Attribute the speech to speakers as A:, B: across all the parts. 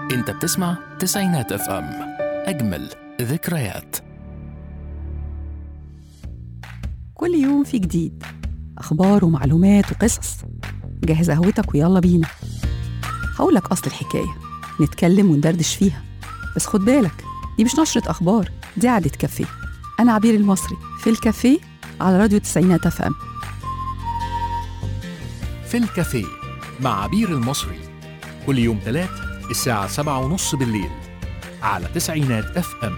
A: انت بتسمع تسعينات اف ام اجمل ذكريات
B: كل يوم في جديد أخبار ومعلومات وقصص جهز قهوتك ويلا بينا هقولك أصل الحكاية نتكلم وندردش فيها بس خد بالك دي مش نشرة أخبار دي قعدة كافيه أنا عبير المصري في الكافيه على راديو تسعينات اف ام
A: في الكافيه مع عبير المصري كل يوم ثلاث الساعة سبعة ونص بالليل على تسعينات اف ام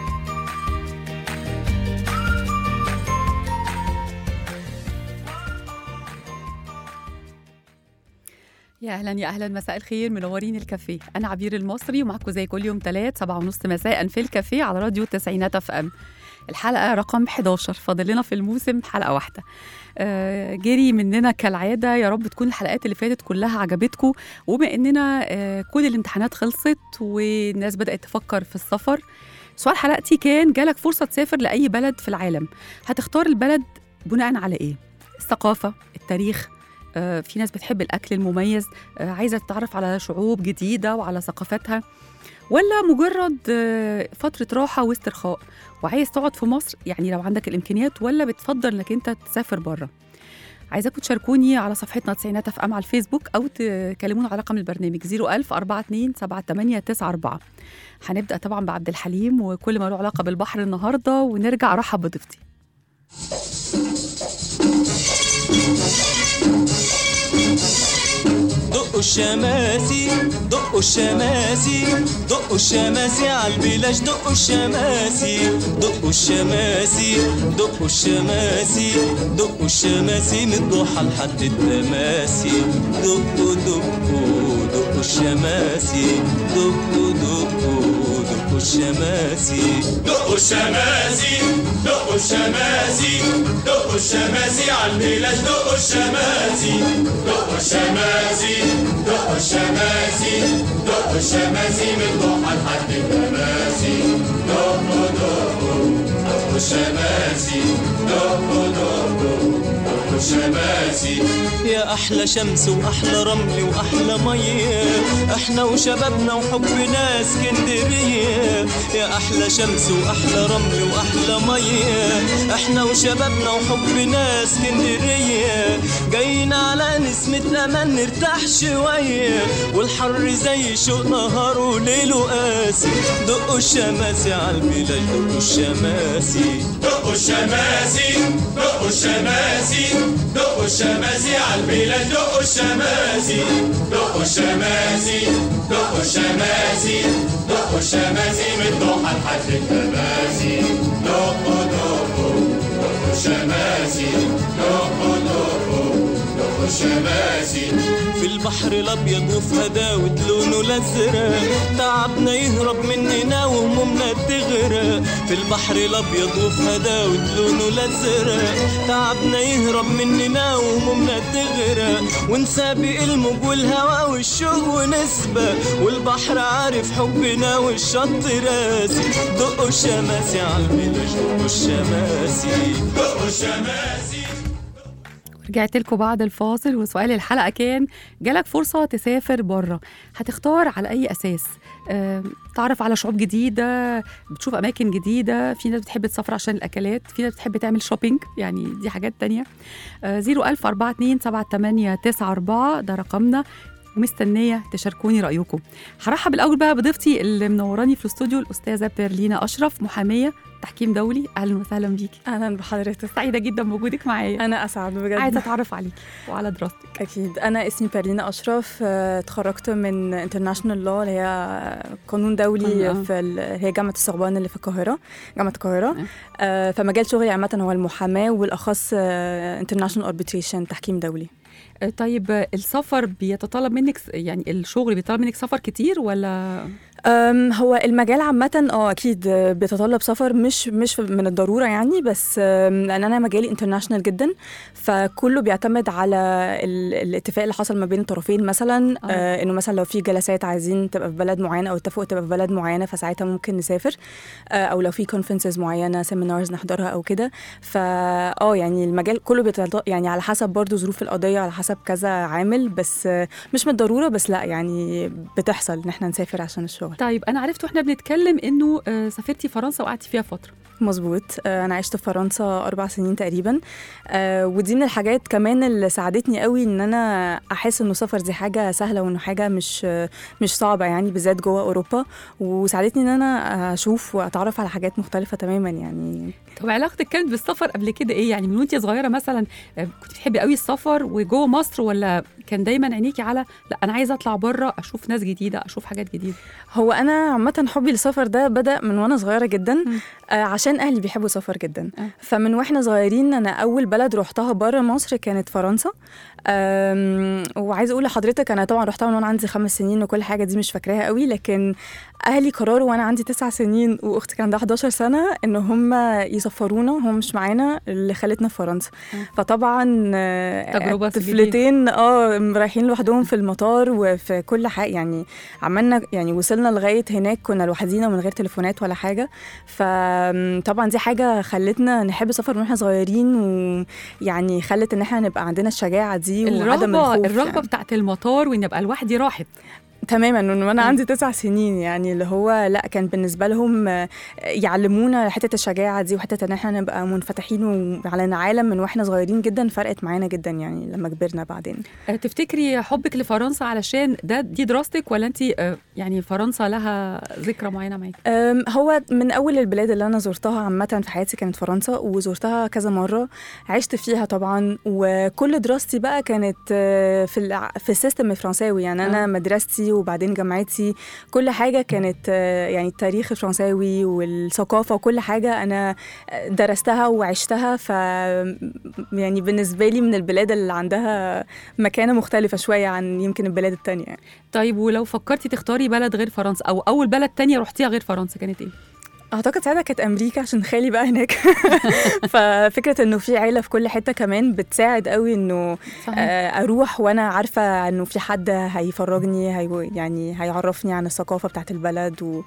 B: يا اهلا يا اهلا مساء الخير منورين الكافيه انا عبير المصري ومعكم زي كل يوم ثلاث سبعة ونص مساء في الكافيه على راديو التسعينات اف ام الحلقه رقم 11 فاضل لنا في الموسم حلقه واحده آه، جري مننا كالعاده يا رب تكون الحلقات اللي فاتت كلها عجبتكم وبما اننا آه، كل الامتحانات خلصت والناس بدات تفكر في السفر سؤال حلقتي كان جالك فرصه تسافر لاي بلد في العالم هتختار البلد بناء على ايه الثقافه التاريخ آه، في ناس بتحب الاكل المميز آه، عايزه تتعرف على شعوب جديده وعلى ثقافتها ولا مجرد آه، فتره راحه واسترخاء وعايز تقعد في مصر يعني لو عندك الامكانيات ولا بتفضل انك انت تسافر بره عايزاكم تشاركوني على صفحتنا تسعينات اف ام على الفيسبوك او تكلمونا على رقم البرنامج 01000 42 78 94 هنبدا طبعا بعبد الحليم وكل ما له علاقه بالبحر النهارده ونرجع ارحب بضيفتي
C: دقوا الشماسي دقوا الشماسي دقوا الشماسي عالبلاش دقوا الشماسي دقوا الشماسي دقوا الشماسي دقوا الشماسي من الضحى لحد التماسي دقوا دقوا دقوا الشماسي دقوا دقوا دقوا الشماسي دقوا الشماسي دقوا الشماسي دقوا الشماسي عالبلاش دقوا الشماسي دقوا الشماسي دقوا الشماسي دقوا الشماسي من ضحى لحد التماسي دقوا دقوا دقوا الشماسي دقوا دقوا دقوا الشماسي يا احلى شمس واحلى رمل واحلى ميه احنا وشبابنا وحبنا اسكندريه يا احلى شمس واحلى رمل واحلى ميه احنا وشبابنا وحبنا اسكندريه جايين على نسمة امان نرتاح شويه والحر زي شوق نهار وليله قاسي دقوا الشماسي عالبلاج دقوا الشماسي دقوا الشماسي دقوا الشماسي دقوا الشماسي عالبلاد دقوا الشماسي دقوا الشماسي دقوا الشماسي دقوا الشماسي من ضحى لحد التماسي دقوا دقوا دقوا الشماسي دقوا دقوا دقوا الشماسي في البحر الابيض وفي هداوة لونه الازرق تعبنا يهرب مننا وهمومنا تغرق في البحر الابيض وفي هداوة لونه الازرق تعبنا يهرب مننا وهمومنا تغرق ونسابق الموج والهوا والشوق ونسبة والبحر عارف حبنا والشط راسي دقوا الشماسي عالبلاش دقوا الشماسي دقوا الشماسي
B: رجعت لكم بعد الفاصل وسؤال الحلقه كان جالك فرصه تسافر بره هتختار على اي اساس آه، تعرف على شعوب جديده بتشوف اماكن جديده في ناس بتحب تسافر عشان الاكلات في ناس بتحب تعمل شوبينج يعني دي حاجات تانية زيرو ألف أربعة اتنين سبعة تمانية تسعة أربعة ده رقمنا ومستنية تشاركوني رأيكم هرحب الأول بقى بضيفتي اللي منوراني في الاستوديو الأستاذة بيرلينا أشرف محامية تحكيم دولي أهلا وسهلا بيكي
D: اهلا بحضرتك
B: سعيدة جدا بوجودك معايا
D: انا اسعد بجد
B: عايزة أتعرف عليكي وعلى دراستك
D: اكيد انا اسمي بارلينا اشرف آه، اتخرجت من انترناشونال لو اللي هي قانون
B: قانون، آه.
D: دولي في ال- هي جامعه الصغبان اللي في القاهره جامعه القاهره
B: آه.
D: آه، فمجال شغلي عامه هو المحاماه والاخص انترناشونال اربيتريشن تحكيم دولي
B: آه، طيب آه، السفر بيتطلب منك س- يعني الشغل بيطلب منك سفر كتير ولا
D: أم، هو المجال عامة اه اكيد آه، بيتطلب سفر مش مش من الضرورة يعني بس آم، لان انا مجالي انترناشونال جدا فكله بيعتمد على ال- الاتفاق اللي حصل ما بين الطرفين مثلا
B: آه.
D: آه. انه مثلا لو في جلسات عايزين تبقى في بلد معينة او اتفقوا تبقى في بلد معينة فساعتها ممكن نسافر آه، او لو في كونفرنسز معينة سيمينارز نحضرها او كده فا اه يعني المجال كله بيتطلب يعني على حسب برضو ظروف القضية على حسب كذا عامل بس آه، مش من الضرورة بس لا يعني بتحصل ان احنا نسافر عشان الشغل
B: طيب انا عرفت واحنا بنتكلم انه آه، سافرتي فرنسا وقعدتي فيها فتره
D: مظبوط آه، انا عشت في فرنسا اربع سنين تقريبا آه، ودي من الحاجات كمان اللي ساعدتني قوي ان انا احس انه السفر دي حاجه سهله وانه حاجه مش آه، مش صعبه يعني بالذات جوه اوروبا وساعدتني ان انا اشوف واتعرف على حاجات مختلفه تماما يعني
B: طب علاقتك كانت بالسفر قبل كده ايه يعني من وانت صغيره مثلا آه، كنت بتحبي قوي السفر وجوه مصر ولا كان دايما عينيكي على لا انا عايزه اطلع بره اشوف ناس جديده اشوف حاجات جديده
D: هو انا عامه حبي للسفر ده بدا من وانا صغيره جدا
B: مم.
D: آه، عشان اهلي بيحبوا السفر جدا
B: آه.
D: فمن واحنا صغيرين انا اول بلد روحتها بره مصر كانت فرنسا أم، وعايزه اقول لحضرتك انا طبعا رحتها من وانا عندي خمس سنين وكل حاجه دي مش فاكراها قوي لكن اهلي قرروا وانا عندي تسع سنين واختي كان عندها 11 سنه ان هم يسفرونا هم مش معانا اللي خلتنا في فرنسا
B: آه.
D: فطبعا آه،
B: تجربة جديدة.
D: طفلتين اه رايحين لوحدهم في المطار وفي كل حاجه يعني عملنا يعني وصلنا لغايه هناك كنا لوحدينا من غير تليفونات ولا حاجه فطبعا دي حاجه خلتنا نحب السفر من واحنا صغيرين ويعني خلت ان احنا نبقى عندنا الشجاعه دي وعدم
B: الرغبه
D: الخوف
B: الرغبه
D: يعني.
B: بتاعت المطار وان ابقى لوحدي راحت
D: تماما من وانا
B: مم.
D: عندي تسع سنين يعني اللي هو لا كان بالنسبه لهم آه، يعلمونا حته الشجاعه دي وحته ان احنا نبقى منفتحين على العالم من واحنا صغيرين جدا فرقت معانا جدا يعني لما كبرنا بعدين
B: آه، تفتكري حبك لفرنسا علشان ده دي دراستك ولا انت يعني فرنسا لها ذكرى معينه معاكي
D: أم، هو من اول البلاد اللي انا زرتها عامه في حياتي كانت فرنسا وزرتها كذا مره عشت فيها طبعا وكل دراستي بقى كانت آه، في الع- في السيستم الفرنساوي يعني انا
B: آه.
D: مدرستي وبعدين جامعتي كل حاجه كانت آه، يعني التاريخ الفرنساوي والثقافه وكل حاجه انا درستها وعشتها ف يعني بالنسبه لي من البلاد اللي عندها مكانه مختلفه شويه عن يمكن البلاد التانية يعني.
B: طيب ولو فكرتي تختاري بلد غير فرنسا او اول بلد تانية رحتيها غير فرنسا كانت ايه
D: اعتقد ساعتها كانت امريكا عشان خالي بقى هناك ففكره انه في عيله في كل حته كمان بتساعد قوي انه
B: صحيح.
D: آه، اروح وانا عارفه انه في حد هيفرجني هي يعني هيعرفني عن الثقافه بتاعت البلد و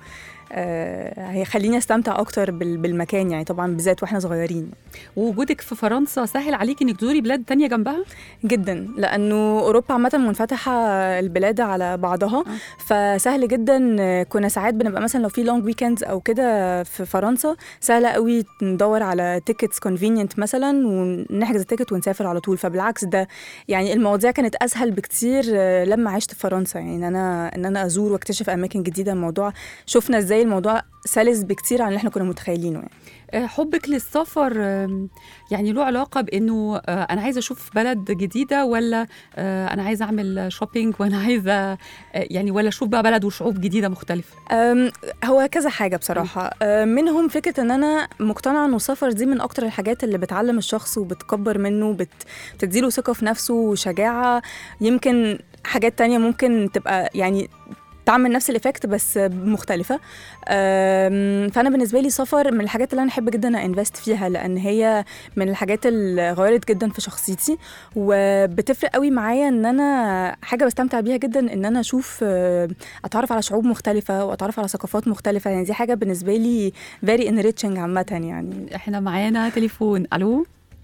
D: آه، هيخليني استمتع اكتر بال- بالمكان يعني طبعا بالذات واحنا صغيرين
B: ووجودك في فرنسا سهل عليكي انك تزوري بلاد تانية جنبها
D: جدا لانه اوروبا عامه منفتحه البلاد على بعضها فسهل جدا آه، كنا ساعات بنبقى مثلا لو في لونج ويكندز او كده في فرنسا سهله قوي ندور على تيكتس كونفينينت مثلا ونحجز التيكت ونسافر على طول فبالعكس ده يعني المواضيع كانت اسهل بكتير آه، لما عشت في فرنسا يعني ان انا ان انا ازور واكتشف اماكن جديده الموضوع شفنا ازاي الموضوع سلس بكتير عن اللي احنا كنا متخيلينه يعني.
B: آه، حبك للسفر آم، يعني له علاقة بأنه آه، أنا عايزة أشوف بلد جديدة ولا آه، أنا عايزة أعمل شوبينج وأنا عايزة آه، يعني ولا أشوف بقى بلد وشعوب جديدة مختلفة
D: أم، هو كذا حاجة بصراحة أم، منهم فكرة ان انا مقتنعة انه السفر دي من اكتر الحاجات اللي بتعلم الشخص وبتكبر منه بت... بتديله ثقة في نفسه وشجاعة يمكن حاجات تانية ممكن تبقى يعني تعمل نفس الايفكت بس مختلفه أم، فانا بالنسبه لي سفر من الحاجات اللي انا احب جدا انفست فيها لان هي من الحاجات اللي غيرت جدا في شخصيتي وبتفرق قوي معايا ان انا حاجه بستمتع بيها جدا ان انا اشوف آه، اتعرف على شعوب مختلفه واتعرف على ثقافات مختلفه يعني دي حاجه بالنسبه لي very enriching عامه يعني
B: إحنا معانا تليفون ألو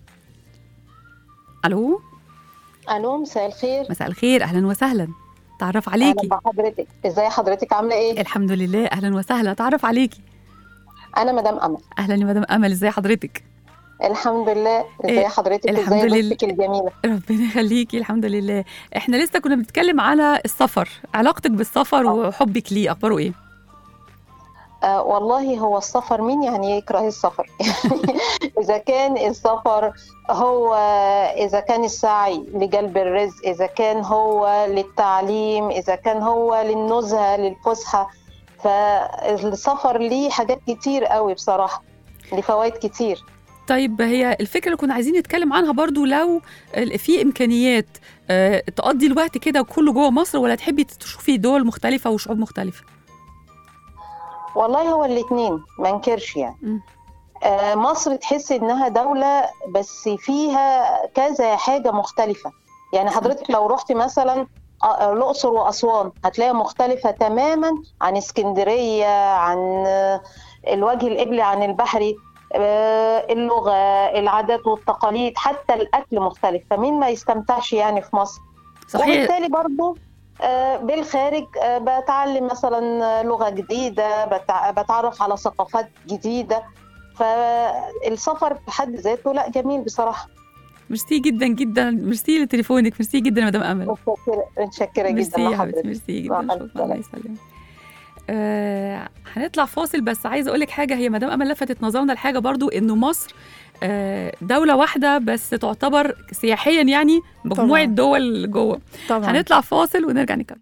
B: ألو
E: الو مساء الخير
B: مساء الخير أهلا وسهلا تعرف عليكي
E: اهلا بحضرتك ازاي حضرتك عامله ايه
B: الحمد لله أهلا وسهلا تعرف عليكي
E: انا مدام امل
B: أهلا يا مدام أمل إزاي حضرتك
E: الحمد لله
B: إيه،
E: ازاي حضرتك
B: الحمد
E: ازاي
B: لله.
E: ضيفتك الجميله
B: ربنا يخليكي الحمد لله احنا لسه كنا بنتكلم على السفر علاقتك بالسفر وحبك ليه اخباره ايه
E: آه والله هو السفر مين يعني يكره السفر اذا كان السفر هو اذا كان السعي لجلب الرزق اذا كان هو للتعليم اذا كان هو للنزهه للفسحه فالسفر ليه حاجات كتير قوي بصراحه ليه فوائد كتير
B: طيب هي الفكره اللي كنا عايزين نتكلم عنها برضو لو ال- في امكانيات آه، تقضي الوقت كده كله جوه مصر ولا تحبي تشوفي دول مختلفه وشعوب مختلفه
E: والله هو الاثنين ما انكرش يعني
B: مم.
E: آه، مصر تحس انها دولة بس فيها كذا حاجة مختلفة يعني حضرتك لو رحت مثلا آه، الأقصر وأسوان هتلاقيها مختلفة تماما عن اسكندرية عن آه، الوجه القبلي عن البحري آه، اللغة العادات والتقاليد حتى الأكل مختلف فمين ما يستمتعش يعني في مصر
B: صحيح
E: وبالتالي برضو آه، بالخارج آه، بتعلم مثلا لغة جديدة بتع- بتعرف على ثقافات جديدة فالسفر في حد ذاته لا جميل بصراحة
B: ميرسي جدا جدا ميرسي لتليفونك ميرسي جدا يا مدام امل
E: متشكرة متشكرة
B: ميرسي
E: جدا
B: يا حبيبتي
E: لحضرتك
B: ميرسي
E: مع
B: جدا
E: ألف
B: شكرا الله يسلمك آه هنطلع فاصل بس عايزه اقول لك حاجه هي مدام امل لفتت نظرنا لحاجه برضو انه مصر آه دوله واحده بس تعتبر سياحيا يعني مجموعه
D: طبعاً.
B: دول جوه
D: طبعا
B: هنطلع فاصل ونرجع نكمل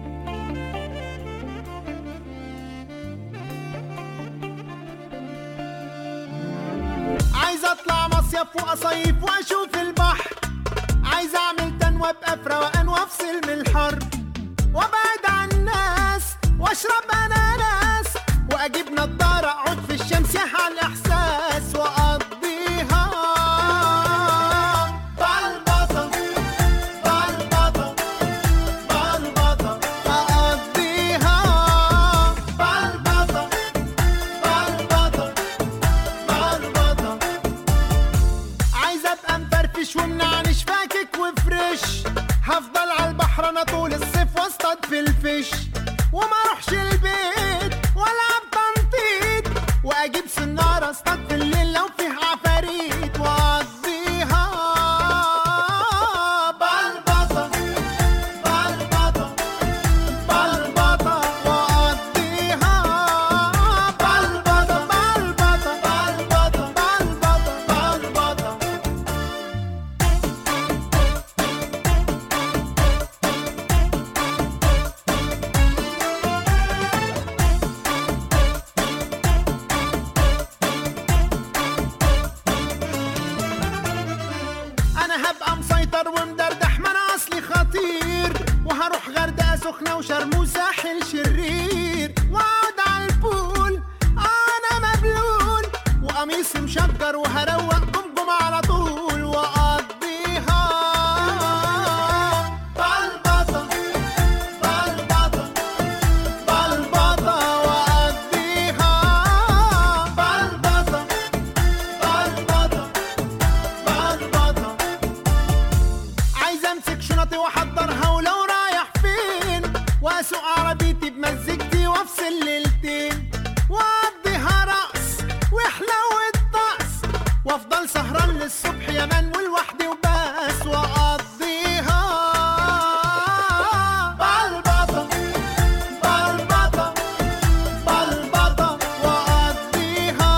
F: عايز اطلع مصيف واصيف واشوف البحر عايز اعمل تنوى ابقى في روقان وافصل من الحر وابعد عن الناس واشرب اناناس واجيب نضاره اقعد في الشمس على الاحساس واقضيها بلبطه بلبطه بلبطه اقضيها بلبطه بلبطه بلبطه عايز ابقى مفرفش ومنعنش فاكك وفريش هفضل على البحر انا طول الصيف واصطاد في الفيش وما اروحش البيت والعب تنطيط واجيب سنارة اصطاد في الليل لو فيه عفاريت واقضيها بلبطة بلبطة بلبطة واقضيها بلبطة بلبطة بلبطة بلبطة بلبطة انا هبقى مسيطر ومدردح ما انا اصلي خطير وهروح غردقه سخنه وشرم وساحل شرير واقعد على البول انا مبلول وقميصي مشجر وهروق جمجم على طول واقضيها بلبطه بلبطه بلبطه واقضيها بلبطه بلبطه بلبطة عايز امسك شنطي واحضرها ولو رايح فين واسوق عربيتي بمزجتي وافصل ليلتين واقضيها رقص وحلو الطقس وافضل سهران للصبح يا من ولوحدي وبس واقضيها بلبطة بلبطة بلبطة واقضيها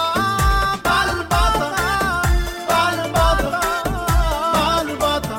F: بلبطة بلبطة بلبطة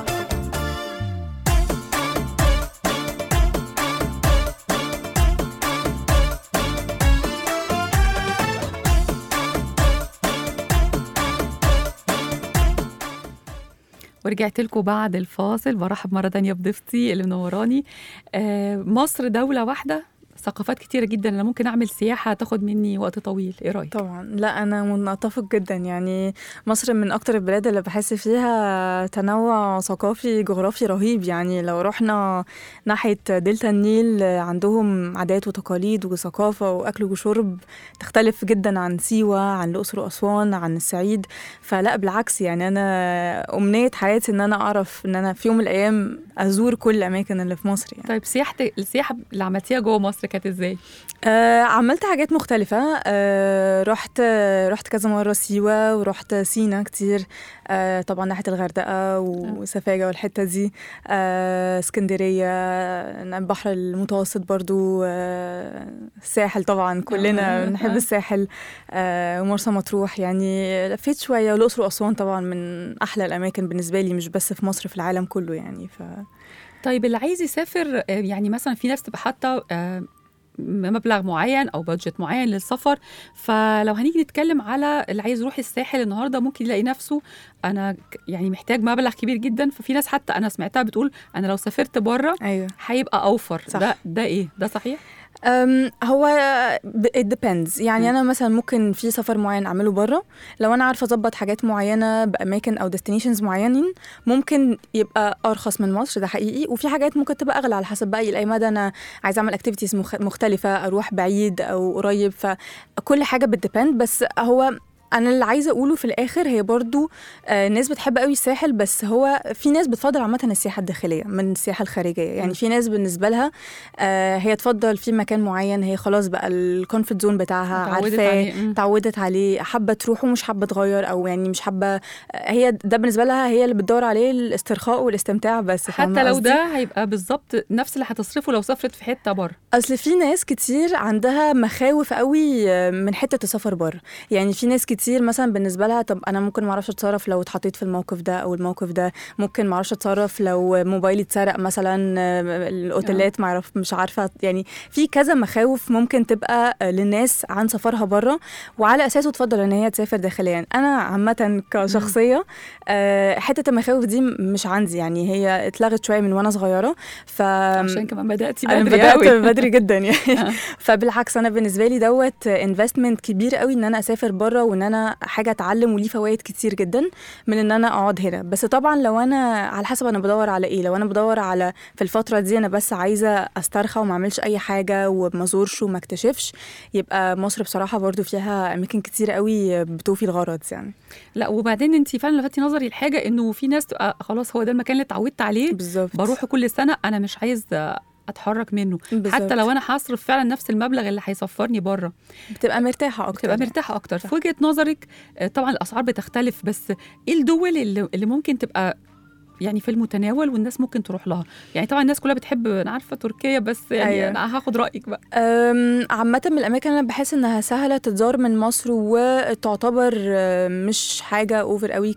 B: ورجعت لكم بعد الفاصل برحب مرة تانية بضيفتي اللي منوراني آه مصر دولة واحدة ثقافات كتيرة جدا أنا ممكن أعمل سياحة تاخد مني وقت طويل إيه رأيك؟
D: طبعا لا انا متفق جدا يعني مصر من اكتر البلاد اللي بحس فيها تنوع ثقافي جغرافي رهيب يعني لو رحنا ناحيه دلتا النيل عندهم عادات وتقاليد وثقافه واكل وشرب تختلف جدا عن سيوه عن الاقصر واسوان عن الصعيد فلا بالعكس يعني انا امنيه حياتي ان انا اعرف ان انا في يوم من الايام ازور كل الاماكن اللي في مصر يعني
B: طيب سياحة السياحة اللي عملتيها جوه مصر كانت إزاي؟
D: آه عملت حاجات مختلفة آه رحت رحت كذا مرة سيوة ورحت سينا كتير آه طبعا ناحية الغردقة وسفاجة والحتة دي آه اسكندرية البحر المتوسط برضو آه الساحل طبعا كلنا
B: آه.
D: بنحب الساحل آه ومرسى مطروح يعني لفيت شوية والأقصر وأسوان طبعا من أحلى الأماكن بالنسبة لي مش بس في مصر في العالم كله يعني ف
B: طيب اللي عايز يسافر آه، يعني مثلا في ناس تبقى حاطه آه، مبلغ معين او بادجت معين للسفر فلو هنيجي نتكلم على اللي عايز يروح الساحل النهارده ممكن يلاقي نفسه انا ك- يعني محتاج مبلغ كبير جدا ففي ناس حتى انا سمعتها بتقول انا لو سافرت بره
D: أيوه
B: هيبقى اوفر
D: صح.
B: ده ده ايه ده صحيح
D: أم، هو ب- it depends يعني انا مثلا ممكن في سفر معين اعمله بره لو انا عارفه اظبط حاجات معينه باماكن او destinations معينين ممكن يبقى ارخص من مصر ده حقيقي وفي حاجات ممكن تبقى اغلى على حسب بقى الى اي مدى انا عايزه اعمل اكتيفيتيز مختلفه اروح بعيد او قريب فكل حاجه بتديبند بس هو انا اللي عايزه اقوله في الاخر هي برضو آه، ناس بتحب قوي الساحل بس هو في ناس بتفضل عامه السياحه الداخليه من السياحه الخارجيه يعني في ناس بالنسبه لها آه، هي تفضل في مكان معين هي خلاص بقى الكونفورت زون بتاعها
B: اتعودت
D: عارفاه
B: عليه. مم.
D: اتعودت عليه حابه تروح ومش حابه تغير او يعني مش حابه هي ده بالنسبه لها هي اللي بتدور عليه الاسترخاء والاستمتاع بس فاهمة
B: حتى لو
D: قصدي؟
B: ده هيبقى بالظبط نفس اللي هتصرفه لو سافرت في حته بره
D: اصل في ناس كتير عندها مخاوف قوي من حته السفر بره يعني في ناس كتير مثلا بالنسبه لها طب انا ممكن ما اعرفش اتصرف لو اتحطيت في الموقف ده او الموقف ده ممكن ما اعرفش اتصرف لو موبايلي اتسرق مثلا آه، الاوتيلات ما اعرف مش عارفه يعني في كذا مخاوف ممكن تبقى آه، للناس عن سفرها بره وعلى اساسه تفضل ان هي تسافر داخليا انا عامه كشخصيه آه، حته المخاوف دي مش عندي يعني هي اتلغت شويه من وانا صغيره ف
B: عشان كمان بداتي
D: انا
B: بدري
D: بدات
B: قوي
D: بدري جدا يعني فبالعكس انا بالنسبه لي دوت انفستمنت كبير قوي ان انا اسافر بره وان انا حاجه اتعلم وليه فوائد كتير جدا من ان انا اقعد هنا بس طبعا لو انا على حسب انا بدور على ايه لو انا بدور على في الفتره دي انا بس عايزه استرخى وما اعملش اي حاجه وما ازورش وما اكتشفش يبقى مصر بصراحه برضو فيها اماكن كتير قوي بتوفي الغرض يعني
B: لا وبعدين انت فعلا لفتي نظري لحاجه انه في ناس تبقى خلاص هو ده المكان اللي اتعودت عليه
D: بالظبط
B: بروحه كل سنه انا مش عايز اتحرك منه
D: بالظبط.
B: حتى لو انا هصرف فعلا نفس المبلغ اللي هيسفرني بره
D: بتبقى مرتاحه اكتر
B: تبقى مرتاحه اكتر في وجهه نظرك آه، طبعا الاسعار بتختلف بس ايه الدول اللي, اللي ممكن تبقى يعني في المتناول والناس ممكن تروح لها يعني طبعا الناس كلها بتحب انا عارفه تركيا بس يعني
D: أيوة.
B: انا هاخد رايك بقى
D: أم، عامة من الأماكن اللي أنا بحس إنها سهلة تتزار من مصر وتعتبر أه، مش حاجة أوفر قوي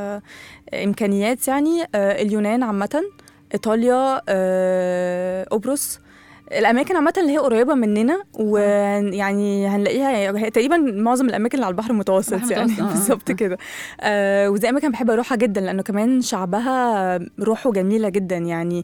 D: كإمكانيات يعني أه، اليونان عامة إيطاليا أه، قبرص الاماكن عامه اللي هي قريبه مننا ويعني هنلاقيها هي تقريبا معظم الاماكن اللي على البحر المتوسط
B: البحر
D: يعني
B: المتوسط، آه، آه.
D: بالظبط كده آه ودي اماكن بحب اروحها جدا لانه كمان شعبها روحه جميله جدا يعني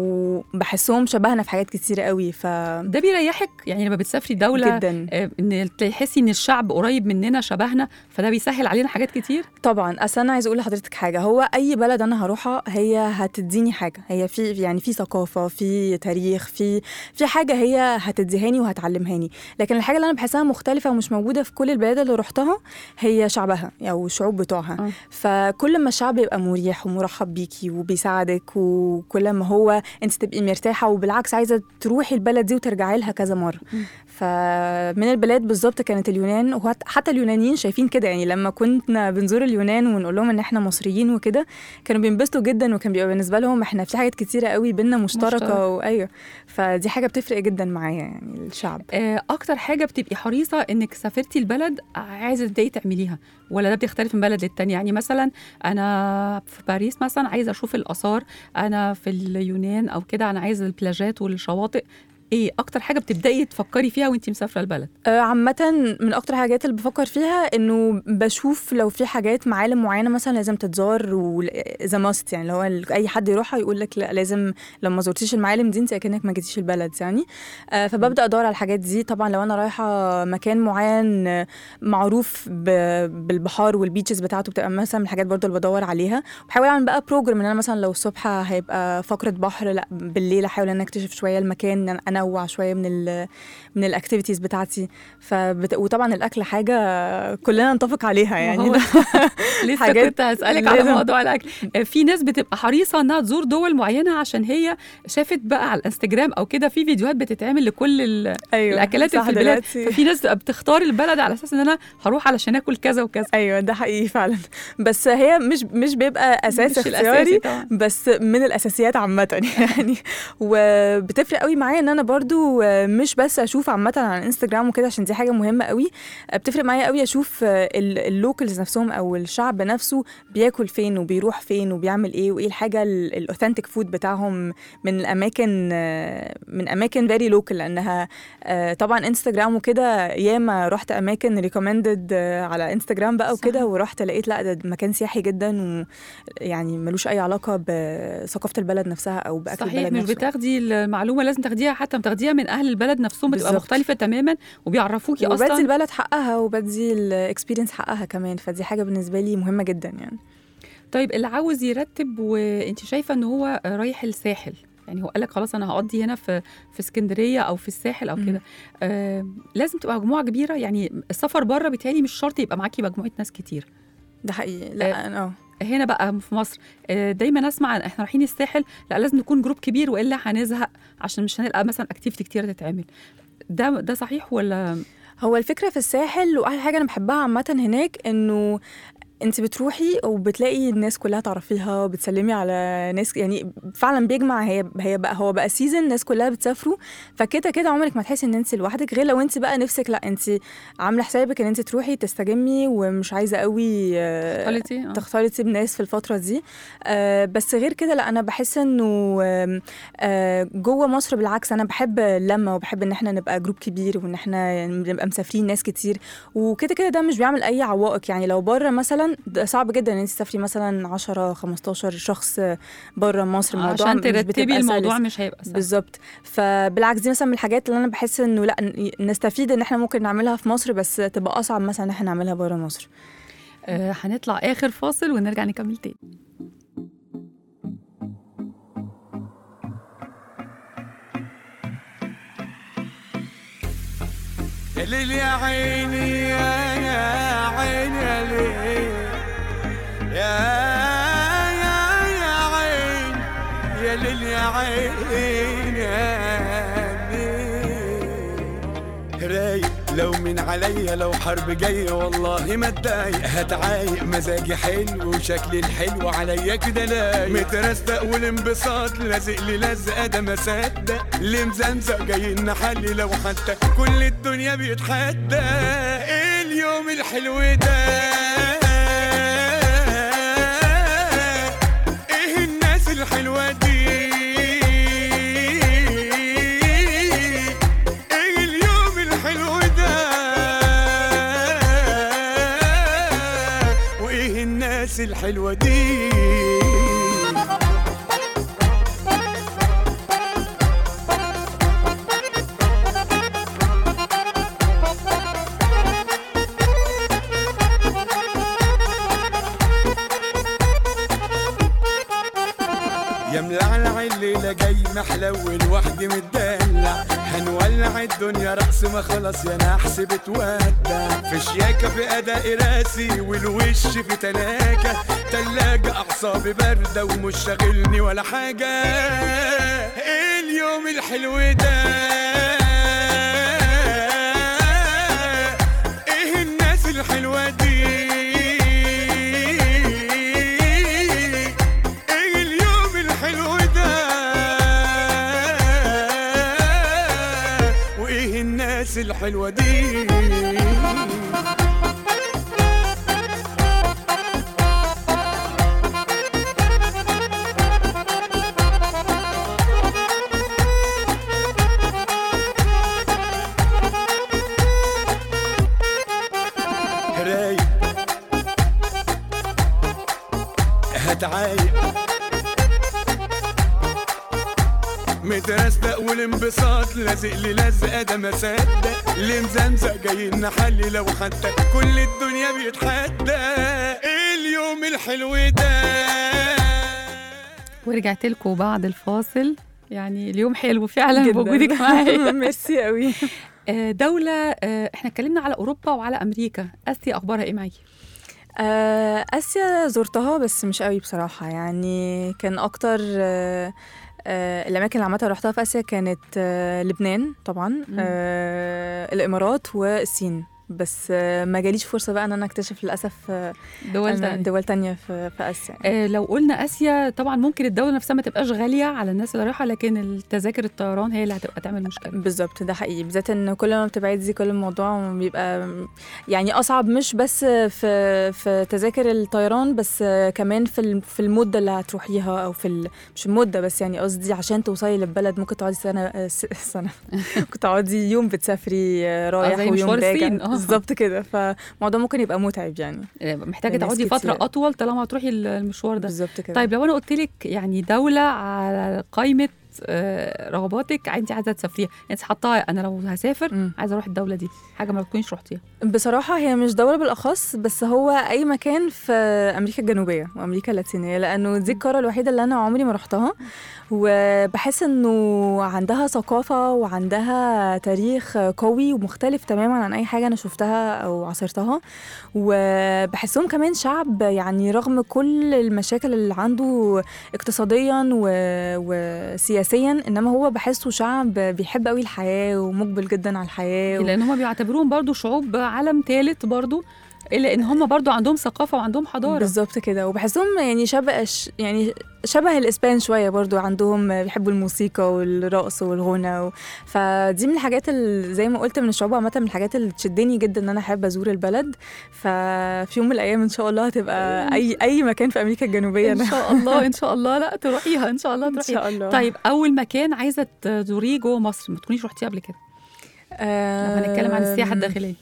D: وبحسهم شبهنا في حاجات كتير قوي ف
B: ده بيريحك يعني لما بتسافري دوله
D: جدا
B: آه، ان تحسي ان الشعب قريب مننا شبهنا فده بيسهل علينا حاجات كتير
D: طبعا اصل انا عايزه اقول لحضرتك حاجه هو اي بلد انا هروحها هي هتديني حاجه هي في يعني في ثقافه في تاريخ في في حاجه هي هتديهاني وهتعلمهاني لكن الحاجه اللي انا بحسها مختلفه ومش موجوده في كل البلاد اللي رحتها هي شعبها او الشعوب بتوعها
B: آه.
D: فكل ما الشعب يبقى مريح ومرحب بيكي وبيساعدك وكل ما هو انت تبقي مرتاحه وبالعكس عايزه تروحي البلد دي وترجعي لها كذا مره فمن البلاد بالظبط كانت اليونان وحتى اليونانيين شايفين كده يعني لما كنا بنزور اليونان ونقول لهم ان احنا مصريين وكده كانوا بينبسطوا جدا وكان بيبقى بالنسبه لهم احنا في حاجات كتيره قوي بينا مشتركه
B: مشترك.
D: وايوه فدي حاجه بتفرق جدا معايا يعني الشعب
B: آه، اكتر حاجه بتبقي حريصه انك سافرتي البلد عايزه تبداي تعمليها ولا ده بيختلف من بلد للتاني يعني مثلا انا في باريس مثلا عايزه اشوف الاثار انا في اليونان او كده انا عايزه البلاجات والشواطئ ايه اكتر حاجه بتبداي تفكري فيها وانت مسافره البلد
D: آه، عامة من أكتر الحاجات اللي بفكر فيها إنه بشوف لو في حاجات معالم معينة مثلا لازم تتزار إذا ماست يعني اللي هو ال- أي حد يروحها يقول لك لا لازم لو ما زرتيش المعالم دي أنت أكنك ما جيتيش البلد يعني آه، فببدأ أدور على الحاجات دي طبعا لو أنا رايحة مكان معين آه، معروف ب- بالبحار والبيتشز بتاعته بتبقى مثلا من الحاجات برضو اللي بدور عليها بحاول أعمل بقى بروجرام إن أنا مثلا لو الصبح هيبقى فقرة بحر لا بالليل أحاول إن أنا أكتشف شوية المكان إن أنا أنوع شوية من ال من الاكتيفيتيز بتاعتي فبت... وطبعا الاكل حاجه كلنا نتفق عليها يعني
B: هو لسه
D: حاجات
B: كنت هسألك على
D: لازم-
B: موضوع الأكل آه، في ناس بتبقى حريصة إنها تزور دول معينة عشان هي شافت بقى على الانستجرام أو كده في فيديوهات بتتعمل لكل ال-
D: ايوه
B: الأكلات اللي
D: صح
B: في البلاد
D: دلوقتي.
B: ففي ناس بتبقى بتختار البلد على أساس إن أنا هروح علشان آكل كذا وكذا
D: ايوه ده حقيقي فعلا بس هي مش مش بيبقى اساس
B: مش الأساسي
D: اختياري
B: طبعا
D: بس من الاساسيات عامه يعني وبتفرق قوي معايا ان انا برضو مش بس اشوف عامه على انستجرام وكده عشان دي حاجه مهمه قوي بتفرق معايا قوي اشوف ال- اللوكلز نفسهم او الشعب نفسه بياكل فين وبيروح فين وبيعمل ايه وايه الحاجه الاوثنتيك فود بتاعهم من الاماكن من اماكن فيري لوكال لانها آه، طبعا انستجرام وكده ياما رحت اماكن ريكومندد على انستجرام بقى
B: صح.
D: وكده ورحت لقيت لا ده مكان سياحي جدا ويعني ملوش اي علاقه بثقافه البلد نفسها او باكل
B: صحيح
D: البلد
B: مش
D: نفسه
B: بتاخدي المعلومة لازم تاخديها حتى اكتر بتاخديها من اهل البلد نفسهم بتبقى
D: بالظبط.
B: مختلفه تماما وبيعرفوكي
D: وبدي
B: اصلا
D: البلد حقها وبدي الاكسبيرينس حقها كمان فدي حاجه بالنسبه لي مهمه جدا يعني
B: طيب اللي عاوز يرتب وانت شايفه ان هو رايح الساحل يعني هو قال لك خلاص انا هقضي هنا في في اسكندريه او في الساحل او
D: مم.
B: كده آه لازم تبقى مجموعه كبيره يعني السفر بره بيتهيألي مش شرط يبقى معاكي مجموعه ناس كتير
D: ده حقيقي لا انا اه
B: هنا بقى في مصر آه، دايما اسمع احنا رايحين الساحل لا لازم نكون جروب كبير والا هنزهق عشان مش هنلقى مثلا اكتيفيتي كتير تتعمل ده ده صحيح ولا
D: هو الفكره في الساحل واحلى حاجه انا بحبها عامه هناك انه انت بتروحي وبتلاقي الناس كلها تعرفيها وبتسلمي على ناس يعني فعلا بيجمع هي هي بقى هو بقى سيزون الناس كلها بتسافروا فكده كده عمرك ما تحسي ان انت لوحدك غير لو انت بقى نفسك لا انت عامله حسابك ان انت تروحي تستجمي ومش عايزه قوي آه،
B: كواليتي آه.
D: تختلطي بناس في الفترة دي آه بس غير كده لا أنا بحس إنه آم، آه جوه مصر بالعكس أنا بحب اللمة وبحب إن إحنا نبقى جروب كبير وإن إحنا نبقى مسافرين ناس كتير وكده كده ده مش بيعمل أي عوائق يعني لو بره مثلا ده صعب جدا إن أنت تسافري مثلا 10 15 شخص بره مصر الموضوع
B: عشان
D: مش
B: ترتبي
D: بتبقى
B: الموضوع
D: سلس.
B: مش هيبقى سهل
D: بالظبط فبالعكس دي مثلا من الحاجات اللي انا بحس انه لا ن- نستفيد ان احنا ممكن نعملها في مصر بس تبقى اصعب مثلا ان احنا نعملها بره مصر
B: آه هنطلع اخر فاصل ونرجع نكمل تاني
G: يا ليل يا عيني يا يا عيني يا ليل يا يا يا عين يا ليل يا عين يا ليل رايق لو من عليا لو حرب جاية والله ما اتضايق هتعايق مزاجي حلو وشكلي الحلو عليا كده لايق مترستق والانبساط لازق لي لزقة ده ما صدق اللي مزمزق جاي نحلي لو حتى كل الدنيا بيتحدى ايه اليوم الحلو ده ايه الناس الحلوة دي ايه اليوم الحلو ده وايه الناس الحلوة دي يا ملعلع الليلة جاي محلول وحدي متدلع هنولع الدنيا رقص ما خلاص يا نحس بتودع في شياكة في أداء راسي والوش في تلاجة تلاجة أعصابي باردة ومش شاغلني ولا حاجة إيه اليوم الحلو ده إيه الناس الحلوة دي ايه اليوم الحلو ده وايه الناس الحلوه دي رايق هتعايق مترستق والانبساط لازق لي لزقه ده ما صدق اللي مزمزق جاي نحلي لو حتى كل الدنيا بيتحدى ايه اليوم الحلو ده
B: ورجعت لكم بعد الفاصل يعني اليوم حلو فعلا
D: جداً.
B: بوجودك معايا
D: ميرسي قوي
B: آه، دولة آه، احنا اتكلمنا على اوروبا وعلى امريكا اسيا اخبارها ايه معاكي؟
D: آه، آسيا زرتها بس مش قوي بصراحة يعني كان أكتر آه، آه، الأماكن اللي عامة رحتها في آسيا كانت آه، لبنان طبعا آه، الإمارات والصين بس آه، ما جاليش فرصة بقى إن أنا أكتشف للأسف آه،
B: دول
D: أنا-
B: تانية.
D: دول تانية في, في آسيا يعني.
B: آه، لو قلنا اسيا طبعا ممكن الدوله نفسها ما تبقاش غاليه على الناس اللي رايحه لكن التذاكر الطيران هي اللي هتبقى تعمل مشكله
D: بالظبط ده حقيقي بالذات ان كل ما بتبعدي كل الموضوع بيبقى يعني اصعب مش بس في في تذاكر الطيران بس كمان في الم- في المده اللي هتروحيها او في ال- مش المده بس يعني قصدي عشان توصلي للبلد ممكن تقعدي سنه س- سنه ممكن تقعدي يوم بتسافري رايح
B: زي
D: ويوم
B: مشوار
D: راجع
B: الصين، آه.
D: بالظبط كده فالموضوع ممكن يبقى متعب يعني
B: آه، محتاجه
D: لناس
B: تقعدي فتره
D: كتير.
B: اطول طالما هتروحي المشوار ده
D: بالظبط كده
B: طيب لو انا قلت لك يعني دوله على قائمه آه، رغباتك انت عايزه تسافريها انت حطاها انا لو هسافر
D: مم.
B: عايزه اروح الدوله دي حاجه ما تكونيش رحتيها
D: بصراحة هي مش دولة بالأخص بس هو أي مكان في أمريكا الجنوبية وأمريكا اللاتينية لأنه دي القارة الوحيدة اللي أنا عمري ما رحتها وبحس إنه عندها ثقافة وعندها تاريخ قوي ومختلف تماما عن أي حاجة أنا شفتها أو عاصرتها وبحسهم كمان شعب يعني رغم كل المشاكل اللي عنده اقتصاديا و... وسياسيا إنما هو بحسه شعب بيحب قوي الحياة ومقبل جدا على الحياة و...
B: لان هم بيعتبروهم برضو شعوب عالم ثالث برضو الا ان هم برضو عندهم ثقافه وعندهم حضاره
D: بالظبط كده وبحسهم يعني شبه ش- يعني شبه الاسبان شويه برضو عندهم بيحبوا الموسيقى والرقص والغنى و... فدي من الحاجات اللي زي ما قلت من الشعوب عامه من الحاجات اللي تشدني جدا ان انا احب ازور البلد ففي يوم من الايام ان شاء الله هتبقى اي اي مكان في امريكا الجنوبيه
B: ان
D: انا
B: شاء الله ان شاء الله لا تروحيها ان شاء الله
D: ان
B: تروحيها
D: شاء الله
B: طيب اول مكان عايزه تزوريه جوه مصر ما تكونيش رحتيه قبل كده لو هنتكلم عن السياحه الداخليه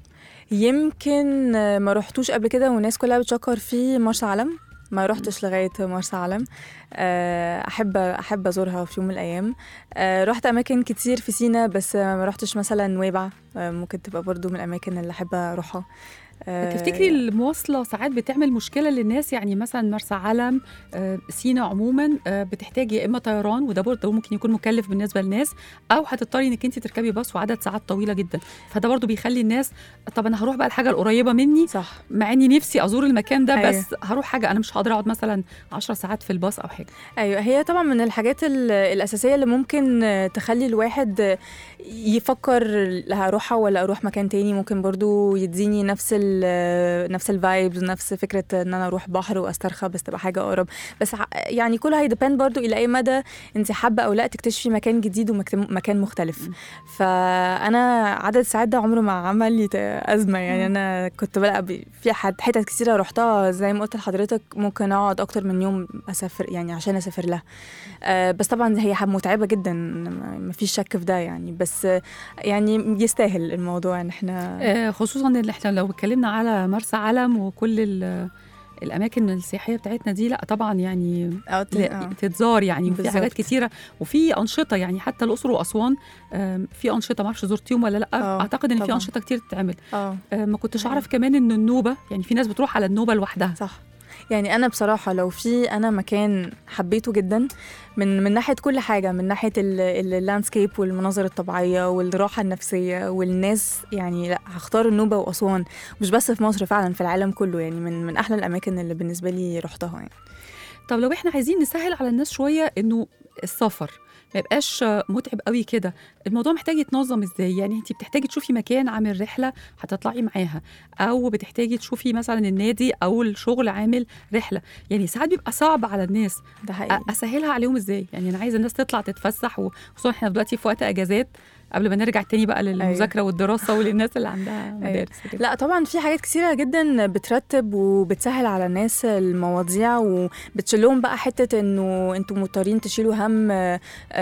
D: يمكن ما رحتوش قبل كده والناس كلها بتشكر فيه مرسى علم ما رحتش لغايه مرسى علم آه، احب احب ازورها في يوم من الايام آه، رحت اماكن كتير في سينا بس ما رحتش مثلا نويبع آه، ممكن تبقى برضو من الاماكن اللي احب اروحها آه،
B: تفتكري المواصله ساعات بتعمل مشكله للناس يعني مثلا مرسى علم آه، سينا عموما آه، بتحتاج يا اما طيران وده برضه ممكن يكون مكلف بالنسبه للناس او هتضطري انك انت تركبي باص وعدد ساعات طويله جدا فده برضه بيخلي الناس طب انا هروح بقى الحاجه القريبه مني
D: صح
B: مع اني نفسي ازور المكان ده
D: أيوة.
B: بس هروح حاجه انا مش هقدر اقعد مثلا 10 ساعات في الباص او حاجه
D: ايوه هي طبعا من الحاجات ال- الاساسيه اللي ممكن آه، تخلي الواحد آه، يفكر لا هروحها ولا اروح مكان تاني ممكن برضو يديني نفس ال آه، نفس الفايبز نفس فكره ان انا اروح بحر واسترخى بس تبقى حاجه اقرب بس ح- يعني كله هيدبند برضو الى اي مدى انت حابه او لا تكتشفي مكان جديد ومكان مختلف فانا عدد الساعات ده عمره ما عمل لي ت- ازمه يعني انا كنت بلاقي ب- في حد- حتت كتيره رحتها زي ما قلت لحضرتك ممكن اقعد اكتر من يوم اسافر يعني عشان اسافر لها آه، بس طبعا هي حب- متعبه جدا ما فيش شك في ده يعني بس آه، يعني يستاهل الموضوع ان احنا
B: آه، خصوصا ان احنا لو اتكلمنا على مرسى علم وكل ال- الاماكن السياحيه بتاعتنا دي لا طبعا يعني
D: آه، ت-
B: لا،
D: آه.
B: تتزار يعني وفي
D: بالظبط.
B: حاجات كتيره وفي انشطه يعني حتى الاقصر واسوان آم، في انشطه ما اعرفش زرتيهم ولا لا
D: آه،
B: اعتقد ان في
D: طبعاً.
B: انشطه كتير تتعمل
D: اه
B: آه، ما كنتش
D: أيوة.
B: اعرف كمان ان النوبه يعني في ناس بتروح على النوبه لوحدها
D: صح يعني انا بصراحه لو في انا مكان حبيته جدا من من ناحيه كل حاجه من ناحيه اللاندسكيب والمناظر الطبيعيه والراحه النفسيه والناس يعني لا هختار النوبه واسوان مش بس في مصر فعلا في العالم كله يعني من من احلى الاماكن اللي بالنسبه لي رحتها يعني
B: طب لو احنا عايزين نسهل على الناس شويه انه السفر ما يبقاش متعب قوي كده الموضوع محتاج يتنظم ازاي يعني انت بتحتاجي تشوفي مكان عامل رحله هتطلعي معاها او بتحتاجي تشوفي مثلا النادي او الشغل عامل رحله يعني ساعات بيبقى صعب على الناس
D: ده حقيقي
B: أ- اسهلها عليهم ازاي يعني انا عايزه الناس تطلع تتفسح وخصوصا احنا دلوقتي في وقت اجازات قبل ما نرجع تاني بقى للمذاكره والدراسه وللناس اللي عندها مدارس وكده.
D: لا طبعا في حاجات كثيرة جدا بترتب وبتسهل على الناس المواضيع وبتشيلهم بقى حتة انه انتوا مضطرين تشيلوا هم آه،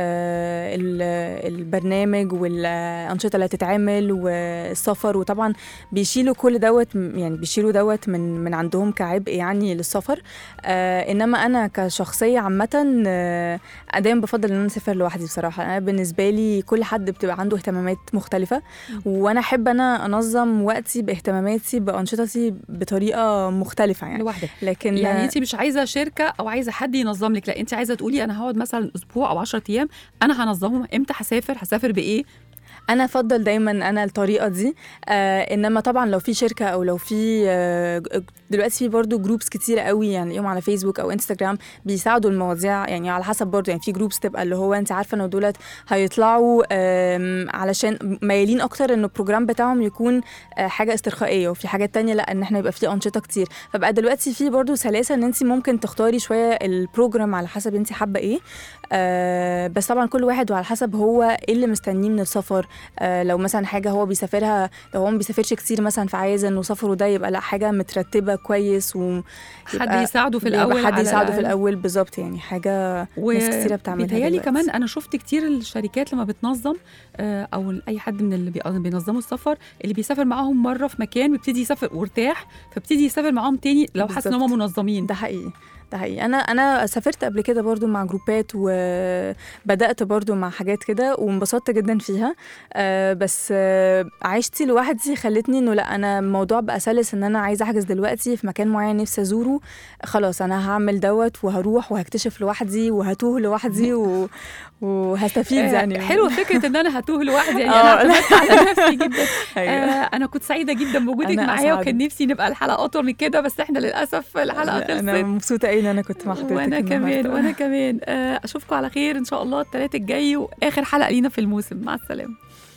D: ال- البرنامج والأنشطة اللي هتتعمل والسفر وطبعا بيشيلوا كل دوت يعني بيشيلوا دوت من من عندهم كعبء يعني للسفر آه انما انا كشخصية عامة آه دايما بفضل ان انا اسافر لوحدي بصراحة انا بالنسبة لي كل حد بتبقى عنده اهتمامات مختلفة وانا احب انا انظم وقتي باهتماماتي بانشطتي بطريقه مختلفه يعني
B: لوحدك
D: لكن
B: يعني انت مش عايزه شركه او عايزه حد ينظم لك لا انت عايزه تقولي انا هقعد مثلا اسبوع او 10 ايام انا هنظمهم امتى هسافر هسافر بايه
D: انا افضل دايما انا الطريقه دي آه انما طبعا لو في شركه او لو في آه دلوقتي في برضو جروبس كتيره قوي يعني يوم على فيسبوك او انستجرام بيساعدوا المواضيع يعني على حسب برضو يعني في جروبس تبقى اللي هو انت عارفه ان دولت هيطلعوا آم، علشان مايلين اكتر ان البروجرام بتاعهم يكون آه حاجه استرخائيه وفي حاجات تانية لا ان احنا يبقى في انشطه كتير فبقى دلوقتي في برضو سلاسه ان انت ممكن تختاري شويه البروجرام على حسب انت حابه ايه آه بس طبعا كل واحد وعلى حسب هو ايه اللي مستنيه من السفر آه لو مثلا حاجه هو بيسافرها لو هو ما بيسافرش كتير مثلا فعايز انه سفره ده يبقى لا حاجه مترتبه كويس و
B: حد يساعده في
D: يبقى
B: الاول
D: حد
B: على
D: يساعده في
B: الأقل.
D: الاول بالظبط يعني حاجه ناس كتيرة بتعملها
B: بيتهيألي
D: دلوقتي.
B: كمان انا شفت كتير الشركات لما بتنظم آه، او اي حد من اللي بي- بينظموا السفر اللي بيسافر معاهم مره في مكان بيبتدي يسافر وارتاح فبتدي يسافر معاهم تاني لو حاسس ان هم
D: بالظبط.
B: منظمين
D: ده حقيقي ده حقيقي انا انا سافرت قبل كده برضو مع جروبات وبدات برضو مع حاجات كده وانبسطت جدا فيها آه، بس آه، عيشتي لوحدي خلتني انه لا انا الموضوع بقى سلس ان انا عايزه احجز دلوقتي في مكان معين نفسي ازوره خلاص انا هعمل دوت وهروح وهكتشف لوحدي وهتوه لوحدي و... وهستفيد
B: آه،
D: يعني
B: حلوه فكره ان انا هتوه لوحدي يعني
D: آه،
B: انا
D: لا.
B: اعتمدت على نفسي جدا
D: أيوة.
B: آه، انا كنت سعيده جدا بوجودك
D: أنا
B: معايا
D: أسعد.
B: وكان نفسي نبقى الحلقه اطول من كده بس احنا للاسف الحلقه
D: لا، انا
B: خلصت
D: مبسوطه قوي ان انا كنت مع حضرتك
B: وانا كمان
D: النهاردة.
B: وانا كمان آه، اشوفكم على خير ان شاء الله الثلاث الجاي واخر حلقه لينا في الموسم مع السلامه